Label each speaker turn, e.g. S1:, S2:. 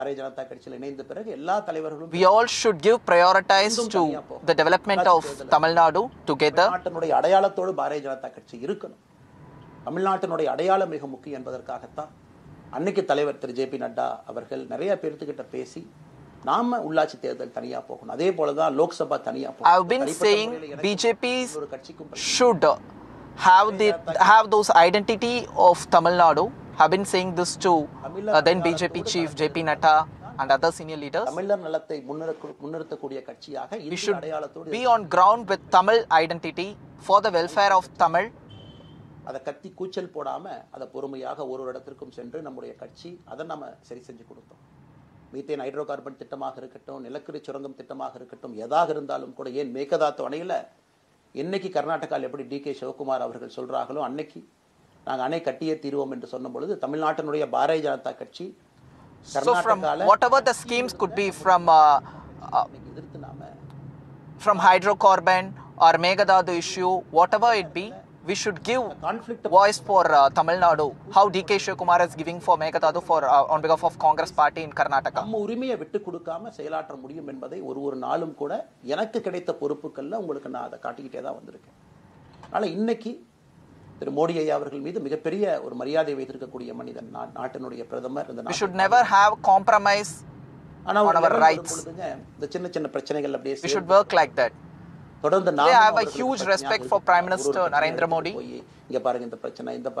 S1: பாரதிய ஜனதா கட்சியில் இணைந்த பிறகு எல்லா தலைவர்களும்
S2: We all should give prioritize to the development of Tamil Nadu together.
S1: தமிழ்நாட்டினுடைய அடையாளத்தோடு பாரதிய ஜனதா கட்சி இருக்கணும் தமிழ்நாட்டினுடைய அடையாளம் மிக முக்கியம் என்பதற்காகத்தான் அன்னைக்கு தலைவர் திரு ஜே பி நட்டா அவர்கள் நிறைய பேர்த்துக்கிட்ட பேசி நாம உள்ளாட்சி தேர்தல் தனியா போகணும் அதே போலதான் லோக்சபா தனியா
S2: I've been
S1: தனிப்பட்ட
S2: saying
S1: முறையில எனக்கு
S2: BJP's
S1: ஒரு கட்சிக்கும்
S2: should have the have those identity of Tamil Nadu. Have been saying this to uh, then BJP chief JP Natta and other senior leaders.
S1: தமிழர் நலத்தை முன்னிறுக்க- முன்னிறுத்தக்கூடிய கட்சியாக
S2: We
S1: இந்திய
S2: should
S1: அடையாளத்தோடு
S2: be on ground with Tamil identity for the welfare of Tamil.
S1: அதை கத்தி கூச்சல் போடாம அதை பொறுமையாக ஒரு ஒரு இடத்திற்கும் சென்று நம்முடைய கட்சி அதை நம்ம சரி செஞ்சு கொடுத்தோம் மீத்தேன் ஹைட்ரோ கார்பன் திட்டமாக இருக்கட்டும் நிலக்கரி சுரங்கம் திட்டமாக இருக்கட்டும் எதாக இருந்தாலும் கூட ஏன் மேகதாத்து அணையில என்னைக்கு கர்நாடகாவில் எப்படி டி கே சிவகுமார் அவர்கள் சொல்றாங்களோ அன்னைக்கு நாங்க அணை கட்டியே தீருவோம் என்று சொன்ன பொழுது தமிழ்நாட்டினுடைய பாரதிய ஜனதா கட்சி
S2: So from
S1: கர்நாடகால
S2: whatever the schemes could be from uh, uh,
S1: இன்னைக்கு எதிர்த்து நாம
S2: from hydrocarbon or Megadadu issue, whatever it be, we should give
S1: conflict
S2: voice for uh, Tamil Nadu. How DK Shivakumar is giving for Megadadu for uh, on behalf of Congress party in Karnataka.
S1: நம்ம உரிமையை விட்டு கொடுக்காம செயலாற்ற முடியும் என்பதை ஒரு ஒரு நாளும் கூட எனக்கு கிடைத்த பொறுப்புக்கள்ல உங்களுக்கு நான் அதை காட்டிக்கிட்டே தான் வந்திருக்கேன் அதனால இன்னைக்கு திரு மோடி ஐயா அவர்கள் மீது மிகப்பெரிய ஒரு மரியாதை வைத்திருக்கக்கூடிய மனிதன் நான் நாட்டினுடைய பிரதமர் இந்த
S2: We
S1: நாட்டு-
S2: should never have compromise.
S1: ஆனா ஒரு
S2: on our
S1: level வரும்
S2: rights.
S1: பொழுதுங்க, இந்த சின்ன சின்ன பிரச்சனைகள் அப்படியே
S2: We
S1: சேர்ந்து
S2: should work like that.
S1: தொடர்ந்து
S2: I
S1: நாமும்
S2: have a
S1: அவர்களுக்கு
S2: huge
S1: பிரச்சனையாக
S2: respect
S1: இருக்கு.
S2: for Prime
S1: ஒரு ஒரு
S2: Minister
S1: பிரச்சனையை
S2: Narendra
S1: எடுத்துட்டு
S2: Modi.
S1: போய், இங்க பாருங்க இந்த பிரச்சனை இந்த